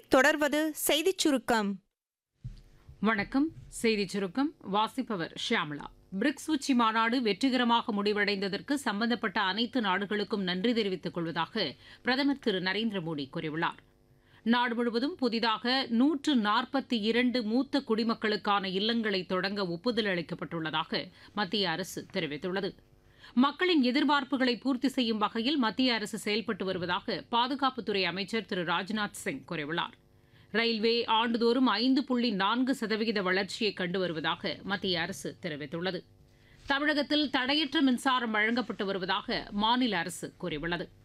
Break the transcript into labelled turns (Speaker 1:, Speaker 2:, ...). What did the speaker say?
Speaker 1: தொடர்வது செய்திச் சுருக்கம்
Speaker 2: வணக்கம் செய்திச் சுருக்கம் வாசிப்பவர் ஷியாமளா பிரிக்ஸ் உச்சி மாநாடு வெற்றிகரமாக முடிவடைந்ததற்கு சம்பந்தப்பட்ட அனைத்து நாடுகளுக்கும் நன்றி தெரிவித்துக் கொள்வதாக பிரதமர் திரு நரேந்திர மோடி கூறியுள்ளார் நாடு முழுவதும் புதிதாக நூற்று நாற்பத்தி இரண்டு மூத்த குடிமக்களுக்கான இல்லங்களை தொடங்க ஒப்புதல் அளிக்கப்பட்டுள்ளதாக மத்திய அரசு தெரிவித்துள்ளது மக்களின் எதிர்பார்ப்புகளை பூர்த்தி செய்யும் வகையில் மத்திய அரசு செயல்பட்டு வருவதாக பாதுகாப்புத்துறை அமைச்சர் திரு ராஜ்நாத் சிங் கூறியுள்ளார் ரயில்வே ஆண்டுதோறும் ஐந்து புள்ளி நான்கு சதவிகித வளர்ச்சியை கண்டு வருவதாக மத்திய அரசு தெரிவித்துள்ளது தமிழகத்தில் தடையற்ற மின்சாரம் வழங்கப்பட்டு வருவதாக மாநில அரசு கூறியுள்ளது